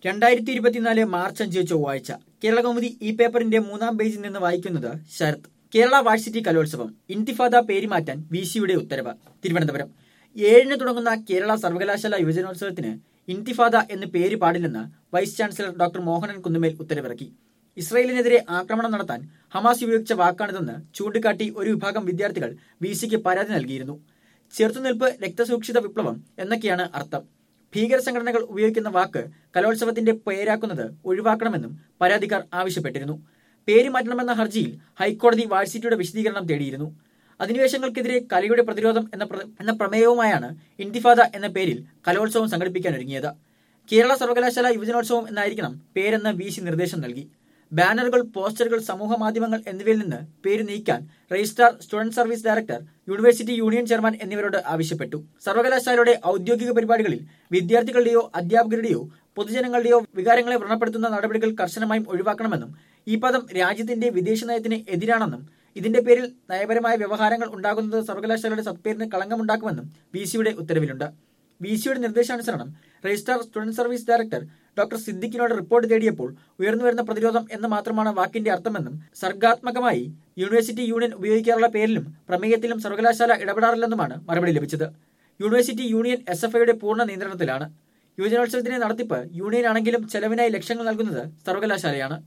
രണ്ടായിരത്തി ഇരുപത്തിനാല് മാർച്ച് അഞ്ച് ചൊവ്വാഴ്ച കേരള കൗമുദി ഈ പേപ്പറിന്റെ മൂന്നാം പേജിൽ നിന്ന് വായിക്കുന്നത് ശരത് കേരള വാഴ്സിറ്റി കലോത്സവം ഇന്തിഫാദ പേരുമാറ്റാൻ വി സിയുടെ ഉത്തരവ് തിരുവനന്തപുരം ഏഴിന് തുടങ്ങുന്ന കേരള സർവകലാശാല യുവജനോത്സവത്തിന് ഇന്തിഫാദ എന്ന് പേര് പാടില്ലെന്ന് vice chancellor doctor Mohanan Kunnumel ഉത്തരവിറക്കി ഇസ്രയേലിനെതിരെ ആക്രമണം നടത്താൻ ഹമാസ് ഉപയോഗിച്ച വാക്കാണിതെന്ന് ചൂണ്ടിക്കാട്ടി ഒരു വിഭാഗം വിദ്യാർത്ഥികൾ വി സിക്ക് പരാതി നൽകിയിരുന്നു ചെറുത്തുനിൽപ്പ് രക്തസൂക്ഷിത വിപ്ലവം എന്നൊക്കെയാണ് അർത്ഥം ഭീകര സംഘടനകൾ ഉപയോഗിക്കുന്ന വാക്ക് കലോത്സവത്തിന്റെ പേരാക്കുന്നത് ഒഴിവാക്കണമെന്നും പരാതിക്കാർ ആവശ്യപ്പെട്ടിരുന്നു പേര് മാറ്റണമെന്ന ഹർജിയിൽ ഹൈക്കോടതി വാഴ്സിറ്റിയുടെ വിശദീകരണം തേടിയിരുന്നു അധിനിവേശങ്ങൾക്കെതിരെ കലയുടെ പ്രതിരോധം എന്ന പ്ര- എന്ന പ്രമേയവുമായാണ് ഇന്തിഫാദ എന്ന പേരിൽ കലോത്സവം സംഘടിപ്പിക്കാൻ ഒരുങ്ങിയത് കേരള സർവകലാശാല യുവജനോത്സവം എന്നായിരിക്കണം പേരെന്ന് വി സി നിർദ്ദേശം നൽകി ബാനറുകൾ പോസ്റ്ററുകൾ സമൂഹ മാധ്യമങ്ങൾ എന്നിവയിൽ നിന്ന് പേര് നീക്കാൻ registrar student service director university union chairman എന്നിവരോട് ആവശ്യപ്പെട്ടു സർവകലാശാലയുടെ ഔദ്യോഗിക പരിപാടികളിൽ വിദ്യാർത്ഥികളുടെയോ അധ്യാപകരുടെയോ പൊതുജനങ്ങളുടെയോ വികാരങ്ങളെ വ്രണപ്പെടുത്തുന്ന നടപടികൾ കർശനമായും ഒഴിവാക്കണമെന്നും ഈ പദം രാജ്യത്തിന്റെ വിദേശ നയത്തിന് എതിരാണെന്നും ഇതിന്റെ പേരിൽ നയപരമായ വ്യവഹാരങ്ങൾ ഉണ്ടാകുന്നത് സർവകലാശാലയുടെ സത്പേരിന് കളങ്കമുണ്ടാക്കുമെന്നും വി സിയുടെ ഉത്തരവിലുണ്ട് വി സിയുടെ നിർദ്ദേശാനുസരണം registrar student service director doctor സിദ്ദിഖിനോട് റിപ്പോർട്ട് തേടിയപ്പോൾ ഉയർന്നുവരുന്ന പ്രതിരോധം എന്ന് മാത്രമാണ് വാക്കിന്റെ അർത്ഥമെന്നും സർഗാത്മകമായി യൂണിവേഴ്സിറ്റി യൂണിയൻ ഉപയോഗിക്കാറുള്ള പേരിലും പ്രമേയത്തിലും സർവകലാശാല ഇടപെടാറില്ലെന്നുമാണ് മറുപടി ലഭിച്ചത് യൂണിവേഴ്സിറ്റി യൂണിയൻ എസ് എഫ് ഐയുടെ പൂർണ്ണ നിയന്ത്രണത്തിലാണ് യുവജനോത്സവത്തിന്റെ നടത്തിപ്പ് യൂണിയൻ ആണെങ്കിലും ചെലവിനായി ലക്ഷങ്ങൾ നൽകുന്നത് സർവകലാശാലയാണ്